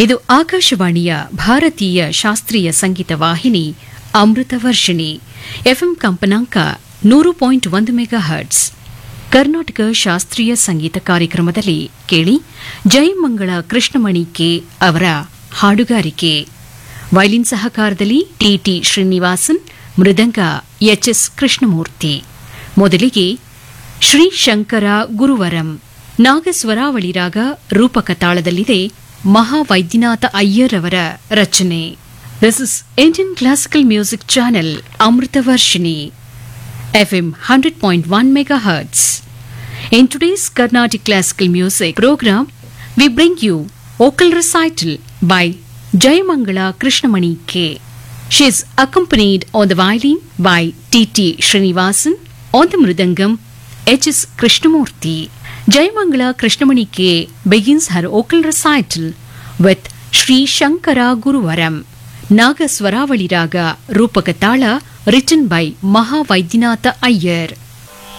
ಇದು ಆಕಾಶವಾಣಿಯ ಭಾರತೀಯ ಶಾಸ್ತ್ರೀಯ ಸಂಗೀತ ವಾಹಿನಿ ಅಮೃತ ವರ್ಷಿಣಿ ಎಫ್ಎಂ ಕಂಪನಾಂಕ ನೂರು ಪಾಯಿಂಟ್ ಒಂದು ಮೆಗಾ ಹರ್ಟ್ಸ್ ಕರ್ನಾಟಕ ಶಾಸ್ತ್ರೀಯ ಸಂಗೀತ ಕಾರ್ಯಕ್ರಮದಲ್ಲಿ ಕೇಳಿ ಜಯಮಂಗಳ ಕೃಷ್ಣಮಣಿ ಕೆ ಅವರ ಹಾಡುಗಾರಿಕೆ ವೈಲಿನ್ ಸಹಕಾರದಲ್ಲಿ ಟಿಟಿ ಶ್ರೀನಿವಾಸನ್ ಮೃದಂಗ ಎಚ್ಎಸ್ ಕೃಷ್ಣಮೂರ್ತಿ ಮೊದಲಿಗೆ ಶ್ರೀ ಶಂಕರ ಗುರುವರಂ ನಾಗಸ್ವರಾವಳಿ ರಾಗ ರೂಪಕ ತಾಳದಲ್ಲಿದೆ ಮಹಾವೈದ್ಯನಾಥ ಅಯ್ಯರ್ ಅವರ ರಚನೆ this is Indian classical music channel Amrutha Varshini FM 100.1 megahertz. In today's Carnatic classical music program, we bring you vocal recital by Jayamangala Krishnamani K. She is accompanied on the violin by T.T. Srinivasan, on the mridangam H.S. Krishnamurti. Jayamangala Krishnamani K begins her vocal recital with Sri Shankara Guruvaram. Nagaswaravali raga Rupaka ತಾಳ written by ಮಹಾವೈದ್ಯನಾಥ Iyer